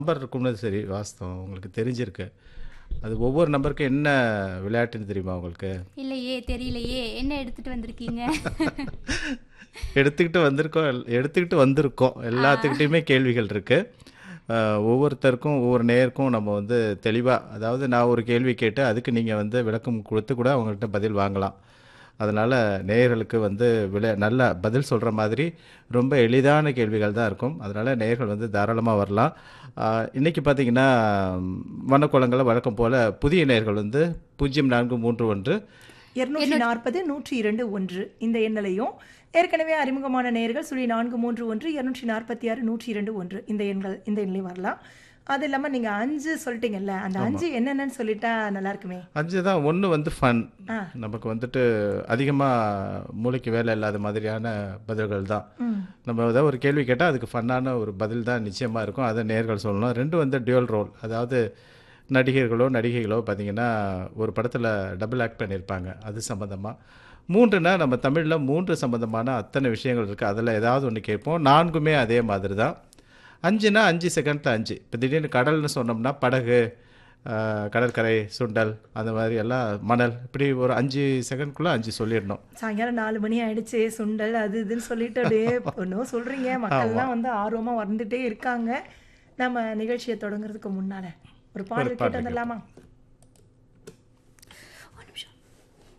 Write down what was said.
Number இருக்கும்னு சரி வாஸ்தவம் உங்களுக்கு தெரிஞ்சிருக்கு அது ஒவ்வொரு நம்பருக்கும் என்ன விளையாட்டுன்னு தெரியுமா உங்களுக்கு இல்லையே தெரியலையே என்ன எடுத்துட்டு வந்திருக்கீங்க எடுத்துக்கிட்டு வந்திருக்கோம் எல்- எடுத்துக்கிட்டு வந்திருக்கோம் எல்லாத்துக்கிட்டையுமே கேள்விகள் இருக்குது ஒவ்வொருத்தருக்கும் ஒவ்வொரு நேருக்கும் நம்ம வந்து தெளிவாக அதாவது நான் ஒரு கேள்வி கேட்டு அதுக்கு நீங்கள் வந்து விளக்கம் கொடுத்து கூட அவங்கள்ட்ட பதில் வாங்கலாம் அதனால் நேயர்களுக்கு வந்து விளை நல்ல பதில் சொல்கிற மாதிரி ரொம்ப எளிதான கேள்விகள் தான் இருக்கும் அதனால் நேயர்கள் வந்து தாராளமாக வரலாம் ஆஹ் இன்னைக்கு பார்த்தீங்கன்னா வனக்குளங்களை வழக்கம் போல் புதிய நேயர்கள் வந்து பூஜ்ஜியம் நான்கு மூன்று ஒன்று இருநூற்றி நாற்பது நூற்றி இரண்டு ஒன்று இந்த எண்ணிலையும் ஏற்கனவே அறிமுகமான நேயர்கள் சுழி நான்கு மூன்று ஒன்று இருநூற்றி நாற்பத்தி ஆறு நூற்றி இரண்டு ஒன்று இந்த எண்கள் இந்த எண்ணிலையும் வரலாம் அது இல்லாமல் நீங்கள் அஞ்சு சொல்லிட்டீங்கல்ல அந்த அஞ்சு என்னென்னு சொல்லிட்டா நல்லா இருக்குமே அஞ்சு தான் ஒன்று வந்து ஃபன் ஆ. நமக்கு வந்துட்டு அதிகமாக மூளைக்கு வேலை இல்லாத மாதிரியான பதில்கள் தான் ம் நம்ம ஏதாவது ஒரு கேள்வி கேட்டால் அதுக்கு ஃபன்னான ஒரு பதில் தான் நிச்சயமாக இருக்கும் அதை நேர்கள் சொல்லணும் ரெண்டு வந்து டியூவல் ரோல் அதாவது நடிகர்களோ நடிகைகளோ பார்த்தீங்கன்னா ஒரு படத்தில் டபுள் ஆக்ட் பண்ணியிருப்பாங்க அது சம்மந்தமாக மூன்றுனா நம்ம தமிழில் மூன்று சம்மந்தமான அத்தனை விஷயங்கள் இருக்குது அதில் ஏதாவது ஒன்று கேட்போம் நான்குமே அதே மாதிரி தான் அஞ்சுனா அஞ்சு செகண்டில் அஞ்சு இப்போ திடீர்னு கடல்னு சொன்னோம்னா படகு ஆஹ், கடற்கரை சுண்டல் அந்த மாதிரி எல்லாம் மணல் இப்படி ஒரு அஞ்சு செகண்ட்குள்ளே அஞ்சு சொல்லிடணும் சாயங்காலம் நாலு மணி ஆயிடுச்சு சுண்டல் அது இதுன்னு சொல்லிட்டு அப்படியே ஒன்றும் சொல்றீங்க மக்கள்லாம் வந்து ஆர்வமா வந்துட்டே இருக்காங்க நம்ம நிகழ்ச்சியை தொடங்குறதுக்கு முன்னால ஒரு பாடல் கேட்டு வந்துடலாமா